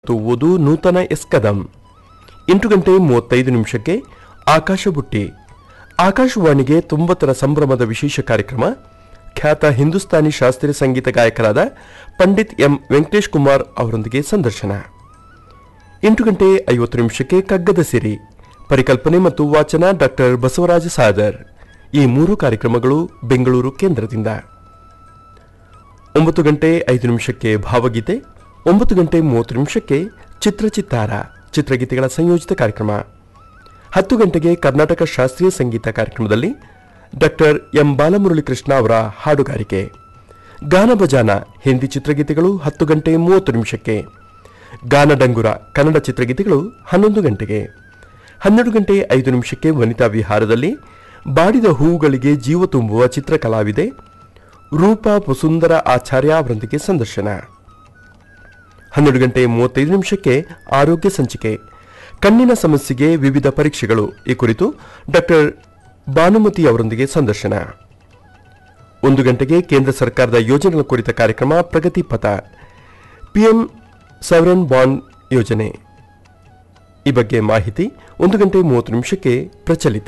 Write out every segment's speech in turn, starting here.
ಮತ್ತು ಓದು ನೂತನ ಎಸ್ಕದಂ ಎಂಟು ಗಂಟೆ ಮೂವತ್ತೈದು ನಿಮಿಷಕ್ಕೆ ಆಕಾಶ ಬುಟ್ಟಿ ಆಕಾಶವಾಣಿಗೆ ತೊಂಬತ್ತರ ಸಂಭ್ರಮದ ವಿಶೇಷ ಕಾರ್ಯಕ್ರಮ ಖ್ಯಾತ ಹಿಂದೂಸ್ತಾನಿ ಶಾಸ್ತ್ರೀಯ ಸಂಗೀತ ಗಾಯಕರಾದ ಪಂಡಿತ್ ಎಂ ವೆಂಕಟೇಶ್ ಕುಮಾರ್ ಅವರೊಂದಿಗೆ ಸಂದರ್ಶನ ಎಂಟು ಗಂಟೆ ಐವತ್ತು ನಿಮಿಷಕ್ಕೆ ಕಗ್ಗದ ಸಿರಿ ಪರಿಕಲ್ಪನೆ ಮತ್ತು ವಾಚನ ಡಾಕ್ಟರ್ ಬಸವರಾಜ ಸಾದರ್ ಈ ಮೂರು ಕಾರ್ಯಕ್ರಮಗಳು ಬೆಂಗಳೂರು ಕೇಂದ್ರದಿಂದ ಒಂಬತ್ತು ಗಂಟೆ ಐದು ನಿಮಿಷಕ್ಕೆ ಭಾವಗೀತೆ ಒಂಬತ್ತು ಗಂಟೆ ಮೂವತ್ತು ನಿಮಿಷಕ್ಕೆ ಚಿತ್ರಚಿತ್ತಾರ ಚಿತ್ರಗೀತೆಗಳ ಸಂಯೋಜಿತ ಕಾರ್ಯಕ್ರಮ ಹತ್ತು ಗಂಟೆಗೆ ಕರ್ನಾಟಕ ಶಾಸ್ತ್ರೀಯ ಸಂಗೀತ ಕಾರ್ಯಕ್ರಮದಲ್ಲಿ ಡಾಕ್ಟರ್ ಎಂ ಬಾಲಮುರಳಿ ಕೃಷ್ಣ ಅವರ ಹಾಡುಗಾರಿಕೆ ಗಾನ ಬಜಾನ ಹಿಂದಿ ಚಿತ್ರಗೀತೆಗಳು ಹತ್ತು ಗಂಟೆ ಮೂವತ್ತು ನಿಮಿಷಕ್ಕೆ ಗಾನ ಡಂಗುರ ಕನ್ನಡ ಚಿತ್ರಗೀತೆಗಳು ಹನ್ನೊಂದು ಗಂಟೆಗೆ ಹನ್ನೆರಡು ಗಂಟೆ ಐದು ನಿಮಿಷಕ್ಕೆ ವನಿತಾ ವಿಹಾರದಲ್ಲಿ ಬಾಡಿದ ಹೂವುಗಳಿಗೆ ಜೀವ ತುಂಬುವ ಚಿತ್ರಕಲಾವಿದೆ ರೂಪಾ ವಸುಂಧರ ಆಚಾರ್ಯ ಅವರೊಂದಿಗೆ ಸಂದರ್ಶನ ಹನ್ನೆರಡು ಗಂಟೆ ಮೂವತ್ತೈದು ನಿಮಿಷಕ್ಕೆ ಆರೋಗ್ಯ ಸಂಚಿಕೆ ಕಣ್ಣಿನ ಸಮಸ್ಯೆಗೆ ವಿವಿಧ ಪರೀಕ್ಷೆಗಳು ಈ ಕುರಿತು ಡಾಕ್ಟರ್ ಭಾನುಮತಿ ಅವರೊಂದಿಗೆ ಸಂದರ್ಶನ ಒಂದು ಗಂಟೆಗೆ ಕೇಂದ್ರ ಸರ್ಕಾರದ ಯೋಜನೆಗಳ ಕುರಿತ ಕಾರ್ಯಕ್ರಮ ಪ್ರಗತಿ ಪಥ ಪಿಎಂ ಸವರನ್ ಬಾಂಡ್ ಯೋಜನೆ ಈ ಬಗ್ಗೆ ಮಾಹಿತಿ ಒಂದು ಗಂಟೆ ಮೂವತ್ತು ನಿಮಿಷಕ್ಕೆ ಪ್ರಚಲಿತ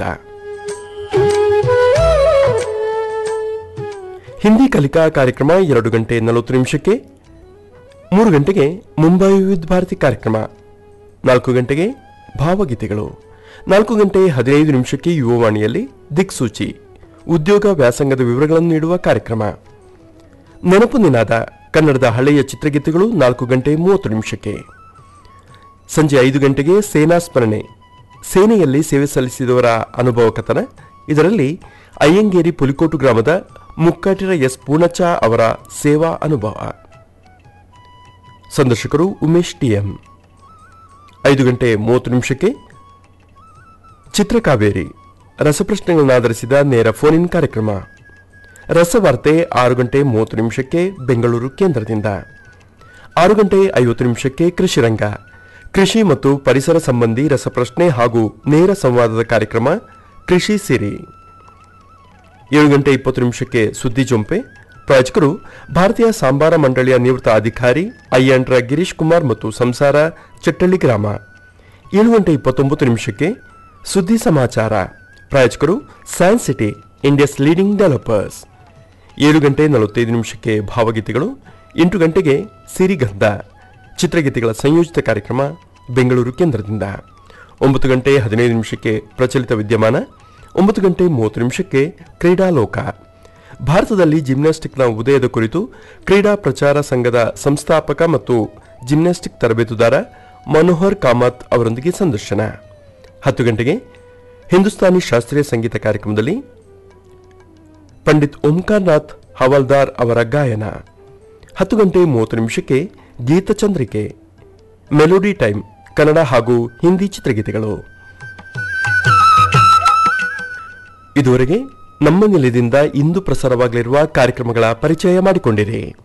ಹಿಂದಿ ಕಲಿಕಾ ಕಾರ್ಯಕ್ರಮ ಎರಡು ಗಂಟೆ ನಲವತ್ತು ನಿಮಿಷಕ್ಕೆ ಮೂರು ಗಂಟೆಗೆ ಮುಂಬೈ ವಿವಿಧ ಭಾರತಿ ಕಾರ್ಯಕ್ರಮ ನಾಲ್ಕು ಗಂಟೆಗೆ ಭಾವಗೀತೆಗಳು ನಾಲ್ಕು ಗಂಟೆ ಹದಿನೈದು ನಿಮಿಷಕ್ಕೆ ಯುವವಾಣಿಯಲ್ಲಿ ದಿಕ್ಸೂಚಿ ಉದ್ಯೋಗ ವ್ಯಾಸಂಗದ ವಿವರಗಳನ್ನು ನೀಡುವ ಕಾರ್ಯಕ್ರಮ ನೆನಪು ನಿನಾದ ಕನ್ನಡದ ಹಳೆಯ ಚಿತ್ರಗೀತೆಗಳು ನಾಲ್ಕು ಗಂಟೆ ಮೂವತ್ತು ನಿಮಿಷಕ್ಕೆ ಸಂಜೆ ಐದು ಗಂಟೆಗೆ ಸೇನಾ ಸ್ಮರಣೆ ಸೇನೆಯಲ್ಲಿ ಸೇವೆ ಸಲ್ಲಿಸಿದವರ ಅನುಭವ ಕಥನ ಇದರಲ್ಲಿ ಅಯ್ಯಂಗೇರಿ ಪುಲಿಕೋಟು ಗ್ರಾಮದ ಮುಕ್ಕಾಟಿರ ಎಸ್ ಪೂರ್ಣಚ್ಚ ಅವರ ಸೇವಾ ಅನುಭವ ಸಂದರ್ಶಕರು ಉಮೇಶ್ ಟಿಎಂ ಐದು ಗಂಟೆ ಮೂವತ್ತು ನಿಮಿಷಕ್ಕೆ ಚಿತ್ರಕಾವೇರಿ ರಸಪ್ರಶ್ನೆಗಳನ್ನಾಧರಿಸಿದ ನೇರ ಫೋನ್ ಇನ್ ಕಾರ್ಯಕ್ರಮ ರಸವಾರ್ತೆ ಆರು ಗಂಟೆ ಮೂವತ್ತು ನಿಮಿಷಕ್ಕೆ ಬೆಂಗಳೂರು ಕೇಂದ್ರದಿಂದ ಆರು ಗಂಟೆ ಐವತ್ತು ನಿಮಿಷಕ್ಕೆ ಕೃಷಿ ರಂಗ ಕೃಷಿ ಮತ್ತು ಪರಿಸರ ಸಂಬಂಧಿ ರಸಪ್ರಶ್ನೆ ಹಾಗೂ ನೇರ ಸಂವಾದದ ಕಾರ್ಯಕ್ರಮ ಕೃಷಿ ಸಿರಿ ಏಳು ಗಂಟೆ ಇಪ್ಪತ್ತು ನಿಮಿಷಕ್ಕೆ ಸುದ್ದಿ ಜೊಂಪೆ ಪ್ರಾಯೋಜಕರು ಭಾರತೀಯ ಸಾಂಬಾರ ಮಂಡಳಿಯ ನಿವೃತ್ತ ಅಧಿಕಾರಿ ಅಯ್ಯಂಡ್ರ ಗಿರೀಶ್ ಕುಮಾರ್ ಮತ್ತು ಸಂಸಾರ ಚಟ್ಟಳ್ಳಿ ಗ್ರಾಮ ಏಳು ಗಂಟೆ ಇಪ್ಪತ್ತೊಂಬತ್ತು ನಿಮಿಷಕ್ಕೆ ಸುದ್ದಿ ಸಮಾಚಾರ ಪ್ರಾಯೋಜಕರು science city India's leading developers ಏಳು ಗಂಟೆ ನಲವತ್ತೈದು ನಿಮಿಷಕ್ಕೆ ಭಾವಗೀತೆಗಳು ಎಂಟು ಗಂಟೆಗೆ ಸಿರಿಗಂಧ ಚಿತ್ರಗೀತೆಗಳ ಸಂಯೋಜಿತ ಕಾರ್ಯಕ್ರಮ ಬೆಂಗಳೂರು ಕೇಂದ್ರದಿಂದ ಒಂಬತ್ತು ಗಂಟೆ ಹದಿನೈದು ನಿಮಿಷಕ್ಕೆ ಪ್ರಚಲಿತ ವಿದ್ಯಮಾನ ಒಂಬತ್ತು ಗಂಟೆ ಮೂವತ್ತು ನಿಮಿಷಕ್ಕೆ ಕ್ರೀಡಾಲೋಕ ಭಾರತದಲ್ಲಿ ಜಿಮ್ನಾಸ್ಟಿಕ್ನ ಉದಯದ ಕುರಿತು ಕ್ರೀಡಾ ಪ್ರಚಾರ ಸಂಘದ ಸಂಸ್ಥಾಪಕ ಮತ್ತು ಜಿಮ್ನಾಸ್ಟಿಕ್ ತರಬೇತುದಾರ ಮನೋಹರ್ ಕಾಮತ್ ಅವರೊಂದಿಗೆ ಸಂದರ್ಶನ ಹತ್ತು ಗಂಟೆಗೆ ಹಿಂದೂಸ್ತಾನಿ ಶಾಸ್ತ್ರೀಯ ಸಂಗೀತ ಕಾರ್ಯಕ್ರಮದಲ್ಲಿ ಪಂಡಿತ್ ಓಂಕಾರ್ನಾಥ್ ಹವಾಲ್ದಾರ್ ಅವರ ಗಾಯನ ಹತ್ತು ಗಂಟೆ ಮೂವತ್ತು ನಿಮಿಷಕ್ಕೆ ಗೀತಚಂದ್ರಿಕೆ ಮೆಲೋಡಿ ಟೈಮ್ ಕನ್ನಡ ಹಾಗೂ ಹಿಂದಿ ಚಿತ್ರಗೀತೆಗಳು ಇದುವರೆಗೆ ನಮ್ಮ ನಿಲಯದಿಂದ ಇಂದು ಪ್ರಸಾರವಾಗಲಿರುವ ಕಾರ್ಯಕ್ರಮಗಳ ಪರಿಚಯ ಮಾಡಿಕೊಂಡಿರಿ